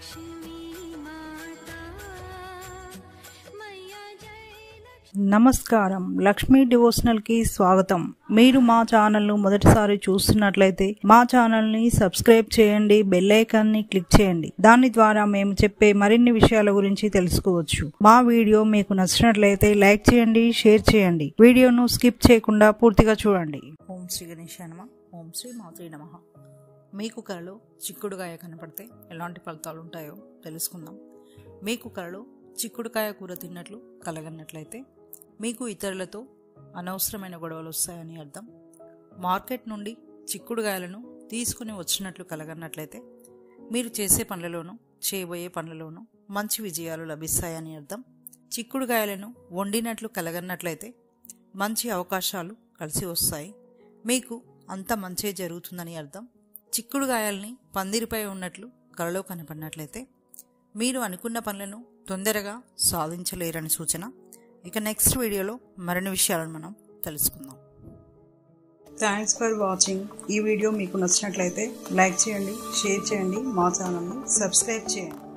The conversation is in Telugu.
నమస్కారం లక్ష్మీ డివోషనల్ కి స్వాగతం మీరు మా ఛానల్ ను మొదటిసారి చూస్తున్నట్లయితే మా ఛానల్ ని సబ్స్క్రైబ్ చేయండి బెల్ ఐకాన్ ని క్లిక్ చేయండి దాని ద్వారా మేము చెప్పే మరిన్ని విషయాల గురించి తెలుసుకోవచ్చు మా వీడియో మీకు నచ్చినట్లయితే లైక్ చేయండి షేర్ చేయండి వీడియోను స్కిప్ చేయకుండా పూర్తిగా చూడండి ఓం శ్రీ గణేశాయ నమ ఓం శ్రీ మాత్రే నమ మీకు కళలో చిక్కుడుగాయ కనపడితే ఎలాంటి ఫలితాలు ఉంటాయో తెలుసుకుందాం మీకు కళలో చిక్కుడుకాయ కూర తిన్నట్లు కలగన్నట్లయితే మీకు ఇతరులతో అనవసరమైన గొడవలు వస్తాయని అర్థం మార్కెట్ నుండి చిక్కుడుగాయలను తీసుకుని వచ్చినట్లు కలగన్నట్లయితే మీరు చేసే పనులలోనూ చేయబోయే పనులలోనూ మంచి విజయాలు లభిస్తాయని అర్థం చిక్కుడుగాయలను వండినట్లు కలగన్నట్లయితే మంచి అవకాశాలు కలిసి వస్తాయి మీకు అంత మంచే జరుగుతుందని అర్థం చిక్కుడుగాయల్ని పందిరిపై ఉన్నట్లు కలలో కనపడినట్లయితే మీరు అనుకున్న పనులను తొందరగా సాధించలేరని సూచన ఇక నెక్స్ట్ వీడియోలో మరిన్ని విషయాలను మనం తెలుసుకుందాం థ్యాంక్స్ ఫర్ వాచింగ్ ఈ వీడియో మీకు నచ్చినట్లయితే లైక్ చేయండి షేర్ చేయండి మా ఛానల్ని సబ్స్క్రైబ్ చేయండి